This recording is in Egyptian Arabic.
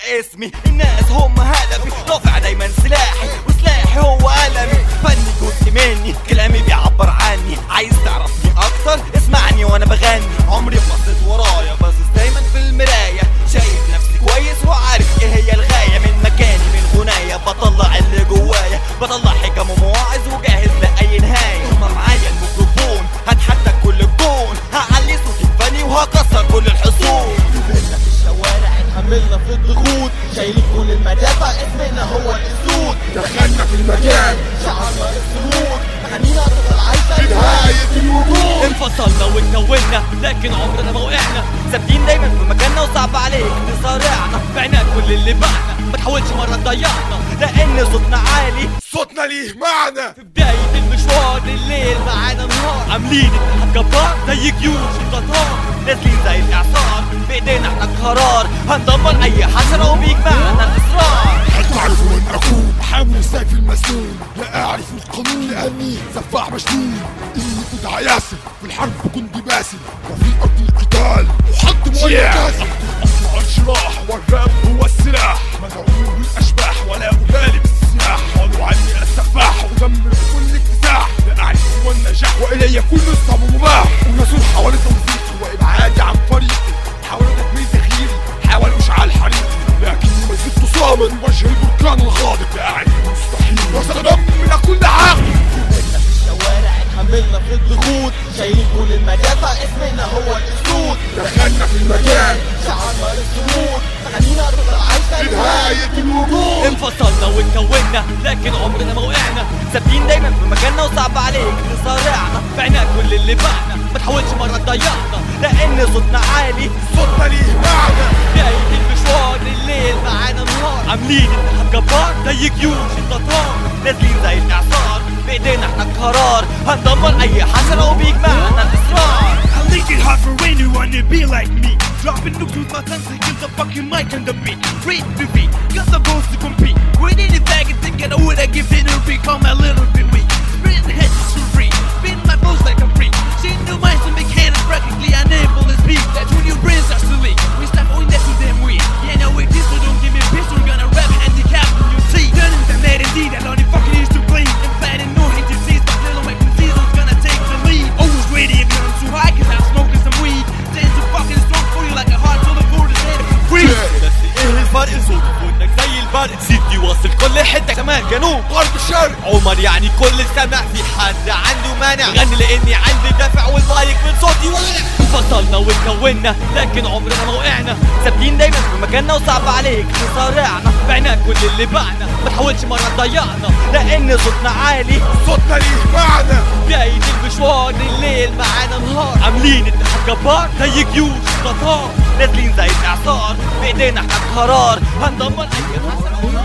اسمي الناس هم هدفي رافع دايما سلاحي وسلاحي هو قلمي فني جزء مني كلامي بيعبر عني عايز تعرفني اكتر اسمعني وانا بغني عمري ما بصيت ورايا باصص دايما في المرايه شايف نفسي كويس وعارف ايه هي الغايه من مكاني من غنايا بطلع اللي جوايا بطلع حكم ومواعظ وجاهز لاي نهايه هما معايا الميكروفون هتحدى كل الكون هعلي صوتي الفني وهكسر كل الحصون كبرنا في الشوارع اتحملنا في الضغوط شايلين كل المدافع اسمنا هو الاسود دخلنا في المكان شعرنا السهول مغنينا تفضل عايشة نهاية الوجود انفصلنا واتكونا لكن عمرنا ما وقعنا ثابتين دايما في مكاننا وصعب عليك تصارعنا بعنا كل اللي بعنا ما تحاولش مره تضيعنا لان صوتنا عالي صوتنا ليه معنى في بداية المشوار الليل معانا نهار عاملين اتحاد جبار زي جيوش التتار نازلين زي الاعصار بايدينا احنا القرار هندمر اي حشرة وبيجمعنا الاصرار هل تعرف من أكون حامل السيف المسنون لا أعرف القانون لأني سفاح مجنون إني أدعى ياسر في الحرب كنت باسل وفي أرض القتال أحطم ويكاسر أصنع الجراح والراب هو السلاح مدعو بالأشباح ولا أبالي بالسلاح قالوا عني السفاح أدمر كل اكتساح لا أعرف سوى النجاح وإلي كل الصعب مباح ونسور حوالي توثيقي وإبعادي عن طريقي حاولوا تدمير تغييري حاولوا إشعال حريقي لكني ما زلت صامد وجه البركان الغاضب لا أعرف مستحيل وسأدمر كل عاقل كبرنا في الشوارع اتحملنا في الضغوط شايلين كل المدافع اسمنا هو الاسود دخلنا في المكان شعرنا السهول مغنينا تفضل عايشة نهاية الوجود انفصلنا واتكونا لكن عمرنا ما وقعنا ثابتين دايما في مكاننا وصعب عليك تصارعنا بعنا كل اللي بعنا ما تحاولش مره تضيعنا لان صوتنا عالي صوتنا ليه معنى بداية المشوار الليل معانا نهار عاملين اتحاد جبار زي جيوش التتار نازلين زي الاعصار بايدينا احنا القرار هندمر اي حشرة وبيجمعنا الاصرار I make it hard for anyone to be like me. Dropping nukes with my tongue to kill the fucking mic and the beat. Read the beat, got the balls to compete. With any faggot thinking I would I give it a become a little bit weak. Spitting heads to free, spitting my balls like a freak. Seeing new minds to make haters practically unable to speak. That's when your brain starts to leak. We start owing that to them weak. Yeah, now wait, this so don't give me a pistol, gonna rap handicap in your teeth. Turning the mad indeed, that only fucking used to bleed. Implanting no hate disease, but little my season's gonna take the lead. Always ready if you're too high, cause I'm smoking some weed. Staying too fucking strong for you like a heart till the board is made of free. بس ايه الفرق صوتك وانك زي البرق سيدي واصل كل حته شمال جنوب غرب الشرق عمر يعني كل سمع في حد عنده مانع غني لاني عندي دافع والمايك من صوتي واقع انفصلنا واتكونا لكن عمرنا ما وقعنا ثابتين دايما في مكاننا وصعب عليك تصارعنا بعنا كل اللي بعنا ما تحاولش مره تضيعنا لان صوتنا عالي صوتنا ليه معنى بداية المشوار الليل معانا نهار عاملين اتحاد جبار زي جيوش التتار نازلين زي الاعصار بايدينا احنا القرار هندمر اي حسنة